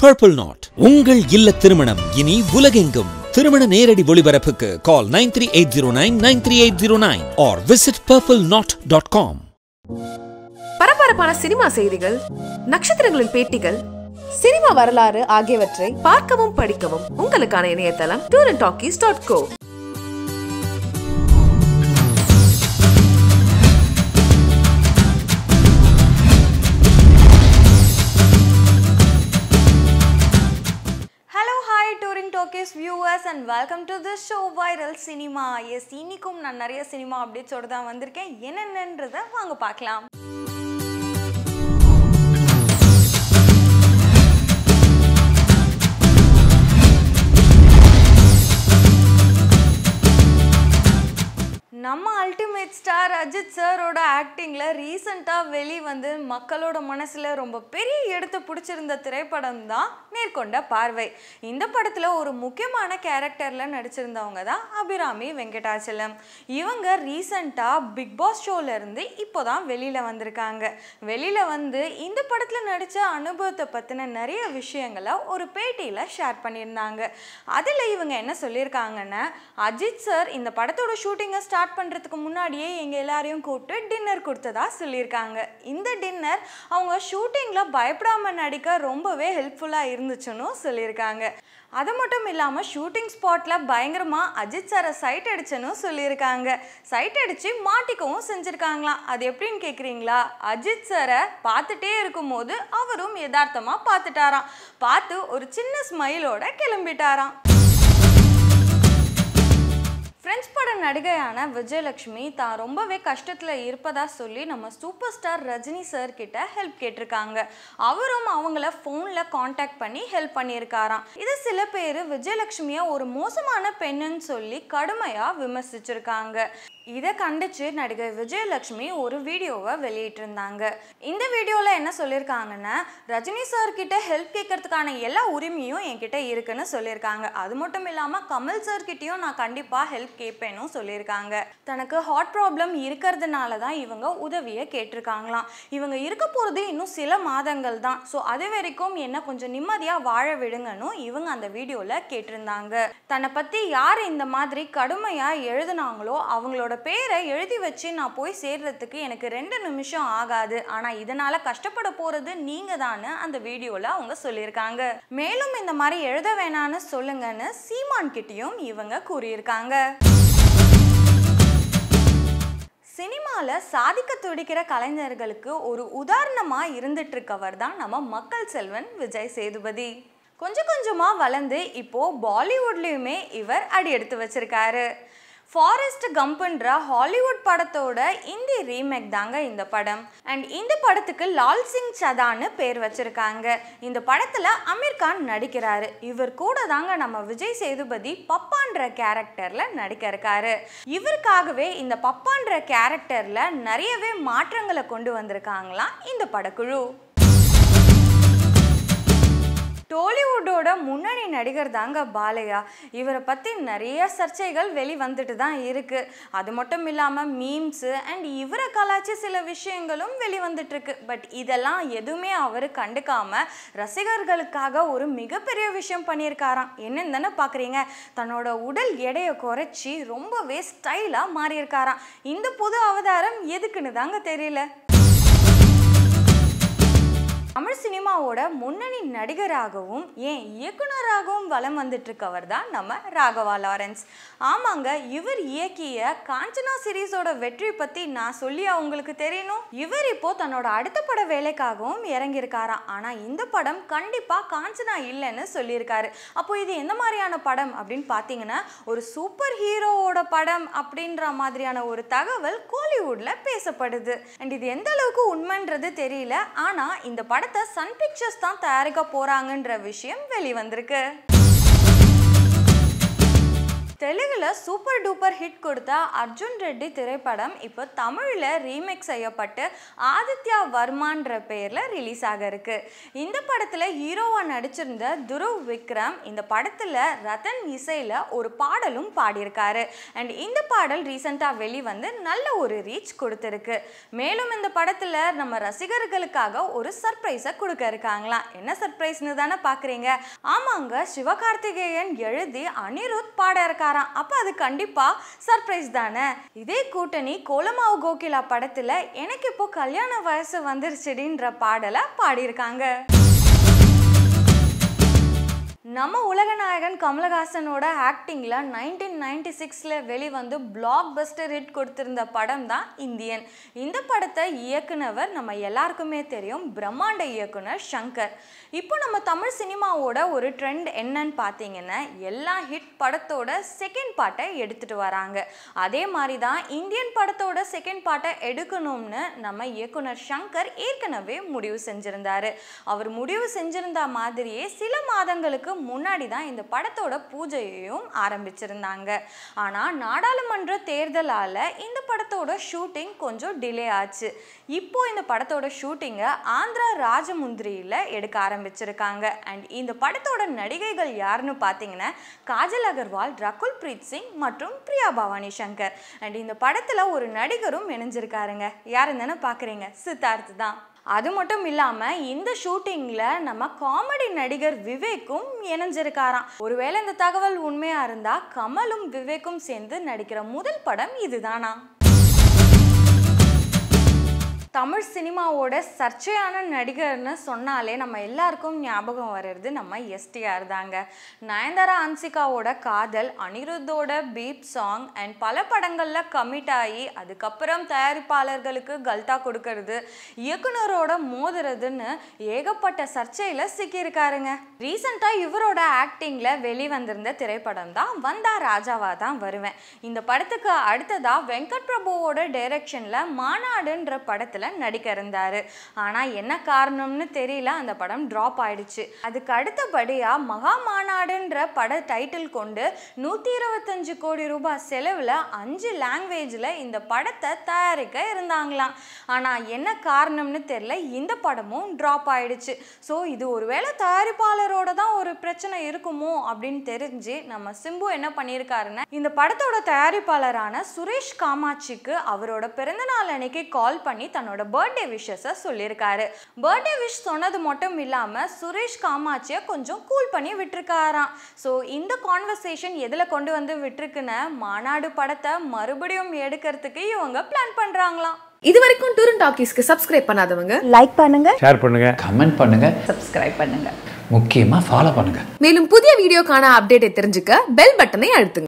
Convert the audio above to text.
purple not உங்கள் இல்ல திருமணம் இனி உலகெங்கும் திருமண நேரடி ஒளிபரப்புக்கு call nine three eight zero nine nine three eight zero nine or visit purple knot dot com பரபரப்பான சினிமா செய்திகள் நட்சத்திரங்களின் பேட்டிகள் சினிமா வரலாறு ஆகியவற்றை பார்க்கவும் படிக்கவும் உங்களுக்கான இணையதளம் tour and talkies dot co hello hi touring talkies viewers and welcome to the show viral cinemas இன்னிக்கும் நான் நிறைய சினிமா அப்டேட்ஸோட தான் வந்திருக்கேன் என்னென்னன்றதை வாங்க பார்க்கலாம் நம்ம அல்டிமேட் ஸ்டார் அஜித் சாரோட ஆக்டிங்கில் ரீசண்டாக வெளி வந்து மக்களோட மனசில் ரொம்ப பெரிய இடத்தை பிடிச்சிருந்த திரைப்படம் தான் நேர்கொண்ட பார்வை இந்த படத்தில் ஒரு முக்கியமான கேரக்டரில் நடிச்சிருந்தவங்க தான் அபிராமி வெங்கடாச்சலம் இவங்க ரீசண்டாக பிக் பாஸ் ஷோலேருந்து இப்போ தான் வெளியில் வந்திருக்காங்க வெளியில் வந்து இந்த படத்தில் நடித்த அனுபவத்தை பற்றின நிறைய விஷயங்களை ஒரு பேட்டியில் ஷேர் பண்ணியிருந்தாங்க அதில் இவங்க என்ன சொல்லியிருக்காங்கன்னா அஜித் சார் இந்த படத்தோட ஷூட்டிங்கை ஸ்டார்ட் பண்ணுறதுக்கு முன்னாடியே எங்கள் எல்லாரையும் கூப்பிட்டு டின்னர் கொடுத்ததா சொல்லியிருக்காங்க இந்த டின்னர் அவங்க ஷூட்டிங்கில் பயப்படாம நடிக்க ரொம்பவே ஹெல்ப்ஃபுல்லாக இருந்துச்சுன்னு சொல்லியிருக்காங்க அது மட்டும் இல்லாமல் ஷூட்டிங் ஸ்பாட்டில் பயங்கரமாக அஜித் சாரை சைட் அடிச்சேன்னு சொல்லியிருக்காங்க சைட் அடித்து மாட்டிக்கவும் செஞ்சுருக்காங்களாம் அது எப்படின்னு கேட்குறீங்களா அஜித் சாரை பார்த்துட்டே இருக்கும்போது அவரும் யதார்த்தமாக பார்த்துட்டாராம் பார்த்து ஒரு சின்ன ஸ்மைலோட கிளம்பிட்டாராம் ஃப்ரெண்ட்ஸ் பட நடிகையான விஜயலட்சுமி தான் ரொம்பவே கஷ்டத்தில் இருப்பதா சொல்லி நம்ம சூப்பர் ஸ்டார் ரஜினி சார் கிட்ட ஹெல்ப் கேட்டிருக்காங்க அவரும் அவங்கள ஃபோனில் காண்டாக்ட் பண்ணி ஹெல்ப் பண்ணியிருக்காராம் இது சில பேர் விஜயலட்சுமியை ஒரு மோசமான பெண்ணுன்னு சொல்லி கடுமையாக விமர்சிச்சிருக்காங்க இதை கண்டிச்சு நடிகை விஜயலட்சுமி ஒரு வீடியோவை வெளியிட்டிருந்தாங்க இந்த வீடியோவில் என்ன சொல்லியிருக்காங்கன்னா ரஜினி சார் கிட்ட ஹெல்ப் கேட்கறதுக்கான எல்லா உரிமையும் என்கிட்ட இருக்குன்னு சொல்லியிருக்காங்க அது மட்டும் இல்லாமல் கமல் சார் கிட்டேயும் நான் கண்டிப்பாக ஹெல்ப் கேட்பேனும் சொல்லியிருக்காங்க தனக்கு ஹார்ட் ப்ராப்ளம் இருக்கிறதுனால தான் இவங்க உதவியை கேட்டிருக்காங்களாம் இவங்க இருக்க போகிறது இன்னும் சில மாதங்கள் தான் ஸோ அது வரைக்கும் என்ன கொஞ்சம் நிம்மதியாக வாழ விடுங்கன்னு இவங்க அந்த வீடியோவில் கேட்டிருந்தாங்க தன்னை பற்றி யார் இந்த மாதிரி கடுமையாக எழுதுனாங்களோ அவங்களோட பேரை எழுதி வச்சு நான் போய் சேர்றதுக்கு எனக்கு ரெண்டு நிமிஷம் ஆகாது ஆனால் இதனால் கஷ்டப்பட போகிறது நீங்கள் தானே அந்த வீடியோவில் அவங்க சொல்லியிருக்காங்க மேலும் இந்த மாதிரி எழுத வேணான்னு சொல்லுங்கன்னு சீமான் கிட்டேயும் இவங்க கூறியிருக்காங்க சினிமாவில் சாதிக்க துடிக்கிற கலைஞர்களுக்கு ஒரு உதாரணமாக இருந்துட்டு இருக்கவர் தான் நம்ம மக்கள் செல்வன் விஜய் சேதுபதி கொஞ்சம் கொஞ்சமாக வளர்ந்து இப்போ பாலிவுட்லேயுமே இவர் அடி எடுத்து வச்சிருக்காரு ஃபாரஸ்ட் கம்புன்ற ஹாலிவுட் படத்தோட இந்தி ரீமேக் தாங்க இந்த படம் அண்ட் இந்த படத்துக்கு லால் சிங் சதான்னு பேர் வச்சிருக்காங்க இந்த படத்தில் அமீர் கான் நடிக்கிறாரு இவர் கூட தாங்க நம்ம விஜய் சேதுபதி பப்பான்ற கேரக்டரில் நடிக்க இருக்காரு இவருக்காகவே இந்த பப்பான்ற கேரக்டரில் நிறையவே மாற்றங்களை கொண்டு வந்திருக்காங்களாம் இந்த படக்குழு டோலிவுட்டோட முன்னணி நடிகர் தாங்க பாலையா இவரை பற்றி நிறைய சர்ச்சைகள் வெளி வந்துட்டு தான் இருக்குது அது மட்டும் இல்லாமல் மீம்ஸு அண்ட் இவரை கலாச்சி சில விஷயங்களும் வெளி வந்துட்டுருக்கு பட் இதெல்லாம் எதுவுமே அவர் கண்டுக்காம ரசிகர்களுக்காக ஒரு மிகப்பெரிய விஷயம் பண்ணியிருக்காராம் என்னன்னு தானே பார்க்குறீங்க தன்னோட உடல் எடையை குறைச்சி ரொம்பவே ஸ்டைலாக மாறியிருக்காராம் இந்த புது அவதாரம் எதுக்குன்னு தாங்க தெரியல தமிழ் சினிமாவோட முன்னணி நடிகராகவும் ஏன் இயக்குனராகவும் வலம் வந்துட்டு இருக்கவர் தான் நம்ம ராகவா லாரன்ஸ் ஆமாங்க இவர் இயக்கிய காஞ்சனா சீரீஸோட வெற்றி பத்தி நான் சொல்லி அவங்களுக்கு தெரியணும் இவர் இப்போ தன்னோட அடுத்த பட வேலைக்காகவும் இறங்கியிருக்காராம் ஆனா இந்த படம் கண்டிப்பா காஞ்சனா இல்லைன்னு சொல்லியிருக்காரு அப்போ இது எந்த மாதிரியான படம் அப்படின்னு பார்த்தீங்கன்னா ஒரு சூப்பர் ஹீரோவோட படம் அப்படின்ற மாதிரியான ஒரு தகவல் கோலிவுட்ல பேசப்படுது அண்ட் இது எந்த அளவுக்கு உண்மைன்றது தெரியல ஆனா இந்த படத்தை சன் பிக்சர்ஸ் தான் தயாரிக்க போறாங்கன்ற விஷயம் வெளிவந்திருக்கு தெலுங்குல சூப்பர் டூப்பர் ஹிட் கொடுத்த அர்ஜுன் ரெட்டி திரைப்படம் இப்போ தமிழில் ரீமேக் செய்யப்பட்டு ஆதித்யா வர்மான்ற பேரில் ரிலீஸ் ஆக இருக்கு இந்த படத்தில் ஹீரோவாக நடிச்சிருந்த துருவ் விக்ரம் இந்த படத்தில் ரத்தன் இசையில் ஒரு பாடலும் பாடியிருக்காரு அண்ட் இந்த பாடல் ரீசெண்டாக வெளிவந்து நல்ல ஒரு ரீச் கொடுத்துருக்கு மேலும் இந்த படத்தில் நம்ம ரசிகர்களுக்காக ஒரு சர்ப்ரைஸை கொடுக்க இருக்காங்களாம் என்ன சர்ப்ரைஸ்னு தானே பார்க்குறீங்க ஆமாங்க சிவகார்த்திகேயன் எழுதி அனிருத் பாட இருக்காராம் அப்போ அது கண்டிப்பாக சர்ப்ரைஸ் தானே இதே கூட்டணி கோலமாவு கோகிலா படத்தில் எனக்கு இப்போ கல்யாண வயசு வந்துருச்சுடின்ற பாடலை பாடியிருக்காங்க நம்ம உலகநாயகன் கமலஹாசனோட ஆக்டிங்கில் நைன்டீன் நைன்டி சிக்ஸில் வெளிவந்து பிளாக் பஸ்டர் ஹிட் கொடுத்திருந்த படம் தான் இந்தியன் இந்த படத்தை இயக்குனவர் நம்ம எல்லாருக்குமே தெரியும் பிரம்மாண்ட இயக்குனர் சங்கர் இப்போ நம்ம தமிழ் சினிமாவோட ஒரு ட்ரெண்ட் என்னன்னு பார்த்தீங்கன்னா எல்லா ஹிட் படத்தோட செகண்ட் பார்ட்டை எடுத்துட்டு வராங்க அதே மாதிரி தான் இந்தியன் படத்தோட செகண்ட் பார்ட்டை எடுக்கணும்னு நம்ம இயக்குனர் சங்கர் ஏற்கனவே முடிவு செஞ்சிருந்தாரு அவர் முடிவு செஞ்சிருந்த மாதிரியே சில மாதங்களுக்கு முன்னாடி தான் இந்த படத்தோட பூஜையையும் ஆரம்பிச்சிருந்தாங்க ஆனால் நாடாளுமன்ற தேர்தலால் இந்த படத்தோட ஷூட்டிங் கொஞ்சம் டிலே ஆச்சு இப்போ இந்த படத்தோட ஷூட்டிங்கை ஆந்திரா ராஜமுந்திரியில் எடுக்க ஆரம்பிச்சிருக்காங்க அண்ட் இந்த படத்தோட நடிகைகள் யாருன்னு பார்த்தீங்கன்னா காஜல் அகர்வால் ரகுல் பிரீத் சிங் மற்றும் பிரியா பவானி சங்கர் அண்ட் இந்த படத்தில் ஒரு நடிகரும் இணைஞ்சிருக்காருங்க யாருன்னு தானே பார்க்குறீங்க சித்தார்த் தான் அது மட்டும் இல்லாமல் இந்த ஷூட்டிங்கில் நம்ம காமெடி நடிகர் விவேக்கும் இணைஞ்சிருக்காராம் ஒருவேளை இந்த தகவல் உண்மையாக இருந்தால் கமலும் விவேக்கும் சேர்ந்து நடிக்கிற முதல் படம் இதுதானா தமிழ் சினிமாவோட சர்ச்சையான நடிகர்னு சொன்னாலே நம்ம எல்லாருக்கும் ஞாபகம் வர்றது நம்ம எஸ்டிஆர் தாங்க நயன்தாரா அன்சிகாவோட காதல் அனிருத்தோட பீப் சாங் அண்ட் பல படங்களில் கமிட் ஆகி அதுக்கப்புறம் தயாரிப்பாளர்களுக்கு கல்தா கொடுக்கறது இயக்குனரோட மோதுறதுன்னு ஏகப்பட்ட சர்ச்சையில் சிக்கியிருக்காருங்க ரீசெண்டாக இவரோட ஆக்டிங்கில் வெளிவந்திருந்த திரைப்படம் தான் வந்தா ராஜாவா தான் வருவேன் இந்த படத்துக்கு அடுத்ததாக வெங்கட் பிரபுவோட டைரக்ஷனில் மாநாடுன்ற படத்தில் நடிக்க இருந்தார் ஆனால் என்ன காரணம்னு தெரியல அந்த படம் ட்ராப் ஆயிடுச்சு அதுக்கு அடுத்தபடியாக மகா மாநாடுன்ற பட டைட்டில் கொண்டு நூற்றி இருபத்தஞ்சு கோடி ரூபாய் செலவில் அஞ்சு லாங்குவேஜில் இந்த படத்தை தயாரிக்க இருந்தாங்களாம் ஆனால் என்ன காரணம்னு தெரியல இந்த படமும் ட்ராப் ஆயிடுச்சு ஸோ இது ஒருவேளை தயாரிப்பாளரோட தான் ஒரு பிரச்சனை இருக்குமோ அப்படின்னு தெரிஞ்சு நம்ம சிம்பு என்ன பண்ணியிருக்காருன்னா இந்த படத்தோட தயாரிப்பாளரான சுரேஷ் காமாட்சிக்கு அவரோட பிறந்தநாள் அன்னைக்கு கால் பண்ணி தன்னோட பர்த்டே விஷஸை சொல்லியிருக்காரு பர்த்டே விஷ் சொன்னது மட்டும் இல்லாமல் சுரேஷ் காமாட்சியை கொஞ்சம் கூல் பண்ணி விட்டுருக்காராம் ஸோ இந்த கான்வர்சேஷன் எதில் கொண்டு வந்து விட்டுருக்குன்னு மாநாடு படத்தை மறுபடியும் எடுக்கிறதுக்கு இவங்க பிளான் பண்ணுறாங்களாம் இது வரைக்கும் டூர் அண்ட் டாக்கீஸ்க்கு சப்ஸ்கிரைப் பண்ணாதவங்க லைக் பண்ணுங்க ஷேர் பண்ணுங்க கமெண்ட் பண்ணுங்க சப்ஸ்கிரைப் பண்ணுங்க முக்கியமாக ஃபாலோ பண்ணுங்க மேலும் புதிய வீடியோக்கான அப்டேட்டை தெரிஞ்சுக்க பெல் பட்டனை அழுத்துங்க